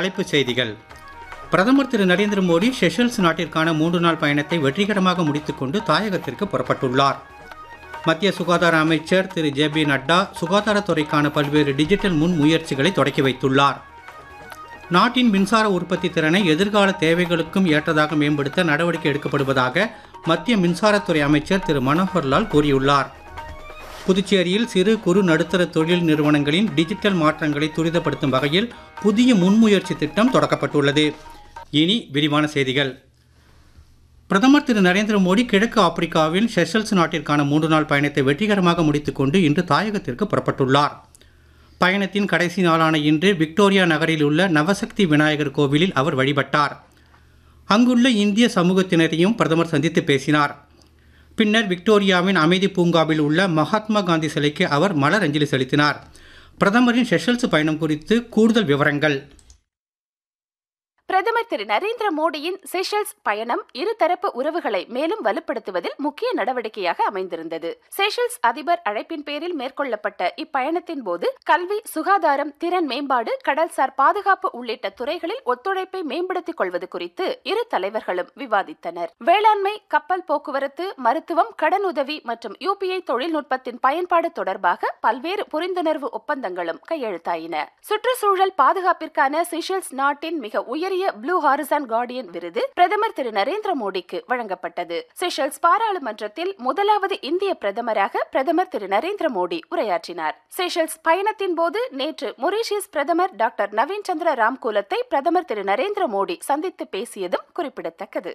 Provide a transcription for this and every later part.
தலைப்புச் செய்திகள் பிரதமர் திரு நரேந்திர மோடி செஷல்ஸ் நாட்டிற்கான மூன்று நாள் பயணத்தை வெற்றிகரமாக முடித்துக்கொண்டு தாயகத்திற்கு புறப்பட்டுள்ளார் மத்திய சுகாதார அமைச்சர் திரு ஜே பி நட்டா சுகாதாரத்துறைக்கான பல்வேறு டிஜிட்டல் முன் முயற்சிகளை தொடக்கி வைத்துள்ளார் நாட்டின் மின்சார உற்பத்தி திறனை எதிர்கால தேவைகளுக்கும் ஏற்றதாக மேம்படுத்த நடவடிக்கை எடுக்கப்படுவதாக மத்திய மின்சாரத்துறை அமைச்சர் திரு மனோகர்லால் கூறியுள்ளார் புதுச்சேரியில் சிறு குறு நடுத்தர தொழில் நிறுவனங்களின் டிஜிட்டல் மாற்றங்களை துரிதப்படுத்தும் வகையில் புதிய முன்முயற்சி திட்டம் தொடக்கப்பட்டுள்ளது இனி விரிவான செய்திகள் பிரதமர் திரு நரேந்திர மோடி கிழக்கு ஆப்பிரிக்காவில் செஷல்ஸ் நாட்டிற்கான மூன்று நாள் பயணத்தை வெற்றிகரமாக முடித்துக்கொண்டு இன்று தாயகத்திற்கு புறப்பட்டுள்ளார் பயணத்தின் கடைசி நாளான இன்று விக்டோரியா நகரில் உள்ள நவசக்தி விநாயகர் கோவிலில் அவர் வழிபட்டார் அங்குள்ள இந்திய சமூகத்தினரையும் பிரதமர் சந்தித்து பேசினார் பின்னர் விக்டோரியாவின் அமைதி பூங்காவில் உள்ள மகாத்மா காந்தி சிலைக்கு அவர் மலர் அஞ்சலி செலுத்தினார் பிரதமரின் செஷல்ஸ் பயணம் குறித்து கூடுதல் விவரங்கள் பிரதமர் திரு நரேந்திர மோடியின் செஷல்ஸ் பயணம் இருதரப்பு உறவுகளை மேலும் வலுப்படுத்துவதில் முக்கிய நடவடிக்கையாக அமைந்திருந்தது செஷல்ஸ் அதிபர் அழைப்பின் பேரில் மேற்கொள்ளப்பட்ட இப்பயணத்தின் போது கல்வி சுகாதாரம் திறன் மேம்பாடு கடல்சார் பாதுகாப்பு உள்ளிட்ட துறைகளில் ஒத்துழைப்பை மேம்படுத்திக் கொள்வது குறித்து இரு தலைவர்களும் விவாதித்தனர் வேளாண்மை கப்பல் போக்குவரத்து மருத்துவம் கடனுதவி மற்றும் யூபிஐ தொழில்நுட்பத்தின் பயன்பாடு தொடர்பாக பல்வேறு புரிந்துணர்வு ஒப்பந்தங்களும் கையெழுத்தாயின சுற்றுச்சூழல் பாதுகாப்பிற்கான செஷல்ஸ் நாட்டின் மிக உயரிய ப்ளூ ஹாரிசான் கார்டியன் விருது பிரதமர் திரு நரேந்திர மோடிக்கு வழங்கப்பட்டது செஷல்ஸ் பாராளுமன்றத்தில் முதலாவது இந்திய பிரதமராக பிரதமர் திரு நரேந்திர மோடி உரையாற்றினார் செஷல்ஸ் பயணத்தின் போது நேற்று மொரீஷியஸ் பிரதமர் டாக்டர் நவீன் சந்திர ராம்கூலத்தை பிரதமர் திரு நரேந்திர மோடி சந்தித்து பேசியதும் குறிப்பிடத்தக்கது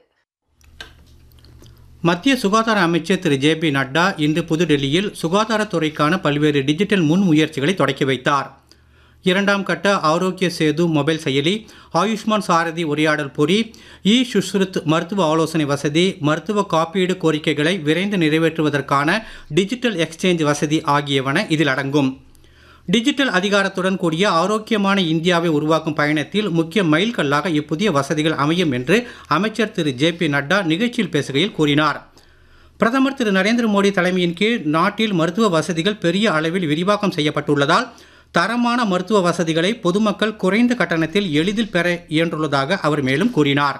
மத்திய சுகாதார அமைச்சர் திரு ஜே பி நட்டா இன்று புதுடெல்லியில் சுகாதாரத்துறைக்கான பல்வேறு டிஜிட்டல் முன்முயற்சிகளை தொடக்கி வைத்தார் இரண்டாம் கட்ட ஆரோக்கிய சேது மொபைல் செயலி ஆயுஷ்மான் சாரதி உரையாடல் பொறி இ சுஷ்ருத் மருத்துவ ஆலோசனை வசதி மருத்துவ காப்பீடு கோரிக்கைகளை விரைந்து நிறைவேற்றுவதற்கான டிஜிட்டல் எக்ஸ்சேஞ்ச் வசதி ஆகியவன இதில் அடங்கும் டிஜிட்டல் அதிகாரத்துடன் கூடிய ஆரோக்கியமான இந்தியாவை உருவாக்கும் பயணத்தில் முக்கிய மைல்கல்லாக இப்புதிய வசதிகள் அமையும் என்று அமைச்சர் திரு ஜே பி நட்டா நிகழ்ச்சியில் பேசுகையில் கூறினார் பிரதமர் திரு நரேந்திர மோடி தலைமையின் கீழ் நாட்டில் மருத்துவ வசதிகள் பெரிய அளவில் விரிவாக்கம் செய்யப்பட்டுள்ளதால் தரமான மருத்துவ வசதிகளை பொதுமக்கள் குறைந்த கட்டணத்தில் எளிதில் பெற இயன்றுள்ளதாக அவர் மேலும் கூறினார்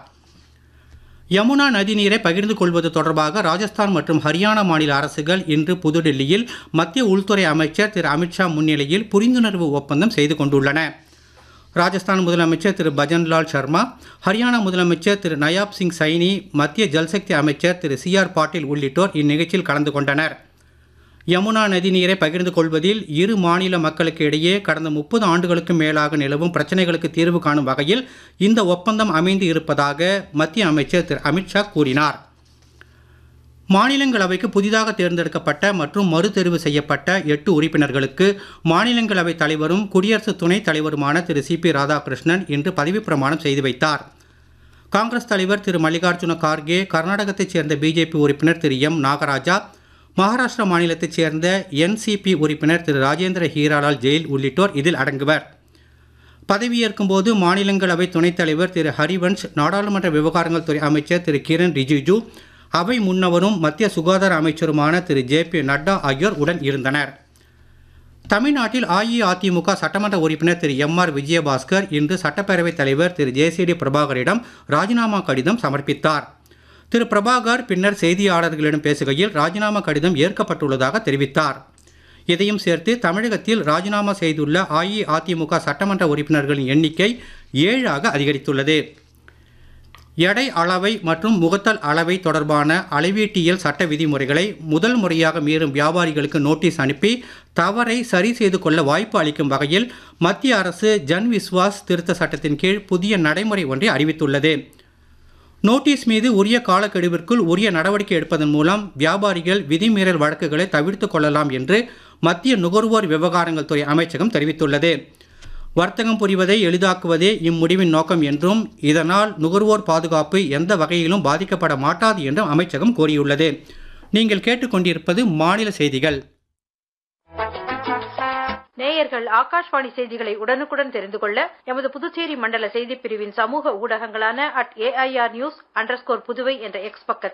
யமுனா நதிநீரை பகிர்ந்து கொள்வது தொடர்பாக ராஜஸ்தான் மற்றும் ஹரியானா மாநில அரசுகள் இன்று புதுடெல்லியில் மத்திய உள்துறை அமைச்சர் திரு அமித்ஷா முன்னிலையில் புரிந்துணர்வு ஒப்பந்தம் செய்து கொண்டுள்ளன ராஜஸ்தான் முதலமைச்சர் திரு பஜன்லால் சர்மா ஹரியானா முதலமைச்சர் திரு நயாப் சிங் சைனி மத்திய ஜல்சக்தி அமைச்சர் திரு சி ஆர் பாட்டீல் உள்ளிட்டோர் இந்நிகழ்ச்சியில் கலந்து கொண்டனர் யமுனா நதிநீரை பகிர்ந்து கொள்வதில் இரு மாநில மக்களுக்கு இடையே கடந்த முப்பது ஆண்டுகளுக்கு மேலாக நிலவும் பிரச்சனைகளுக்கு தீர்வு காணும் வகையில் இந்த ஒப்பந்தம் அமைந்து இருப்பதாக மத்திய அமைச்சர் திரு அமித்ஷா கூறினார் மாநிலங்களவைக்கு புதிதாக தேர்ந்தெடுக்கப்பட்ட மற்றும் மறுதெரிவு செய்யப்பட்ட எட்டு உறுப்பினர்களுக்கு மாநிலங்களவை தலைவரும் குடியரசு துணைத் தலைவருமான திரு சி பி ராதாகிருஷ்ணன் இன்று பதவிப் பிரமாணம் செய்து வைத்தார் காங்கிரஸ் தலைவர் திரு மல்லிகார்ஜுன கார்கே கர்நாடகத்தைச் சேர்ந்த பிஜேபி உறுப்பினர் திரு எம் நாகராஜா மகாராஷ்டிரா மாநிலத்தைச் சேர்ந்த என்சிபி உறுப்பினர் திரு ராஜேந்திர ஹீராலால் ஜெயில் உள்ளிட்டோர் இதில் அடங்குவர் பதவியேற்கும் போது மாநிலங்களவை துணைத் தலைவர் திரு ஹரிவன்ஷ் நாடாளுமன்ற விவகாரங்கள் துறை அமைச்சர் திரு கிரண் ரிஜிஜு அவை முன்னவரும் மத்திய சுகாதார அமைச்சருமான திரு ஜே பி நட்டா ஆகியோர் உடன் இருந்தனர் தமிழ்நாட்டில் அஇஅதிமுக சட்டமன்ற உறுப்பினர் திரு எம் ஆர் விஜயபாஸ்கர் இன்று சட்டப்பேரவைத் தலைவர் திரு ஜேசிடி பிரபாகரிடம் ராஜினாமா கடிதம் சமர்ப்பித்தார் திரு பிரபாகர் பின்னர் செய்தியாளர்களிடம் பேசுகையில் ராஜினாமா கடிதம் ஏற்கப்பட்டுள்ளதாக தெரிவித்தார் இதையும் சேர்த்து தமிழகத்தில் ராஜினாமா செய்துள்ள அஇஅதிமுக சட்டமன்ற உறுப்பினர்களின் எண்ணிக்கை ஏழாக அதிகரித்துள்ளது எடை அளவை மற்றும் முகத்தல் அளவை தொடர்பான அளவீட்டியல் சட்ட விதிமுறைகளை முதல் முறையாக மீறும் வியாபாரிகளுக்கு நோட்டீஸ் அனுப்பி தவறை சரி செய்து கொள்ள வாய்ப்பு அளிக்கும் வகையில் மத்திய அரசு ஜன் விஸ்வாஸ் திருத்த சட்டத்தின் கீழ் புதிய நடைமுறை ஒன்றை அறிவித்துள்ளது நோட்டீஸ் மீது உரிய காலக்கெடுவிற்குள் உரிய நடவடிக்கை எடுப்பதன் மூலம் வியாபாரிகள் விதிமீறல் வழக்குகளை தவிர்த்து கொள்ளலாம் என்று மத்திய நுகர்வோர் விவகாரங்கள் துறை அமைச்சகம் தெரிவித்துள்ளது வர்த்தகம் புரிவதை எளிதாக்குவதே இம்முடிவின் நோக்கம் என்றும் இதனால் நுகர்வோர் பாதுகாப்பு எந்த வகையிலும் பாதிக்கப்பட மாட்டாது என்றும் அமைச்சகம் கூறியுள்ளது நீங்கள் கேட்டுக்கொண்டிருப்பது மாநில செய்திகள் நேயர்கள் ஆகாஷ்வாணி செய்திகளை உடனுக்குடன் தெரிந்து கொள்ள எமது புதுச்சேரி மண்டல செய்திப் பிரிவின் சமூக ஊடகங்களான at AIR news underscore Puduvai என்ற எக்ஸ் பக்கத்தை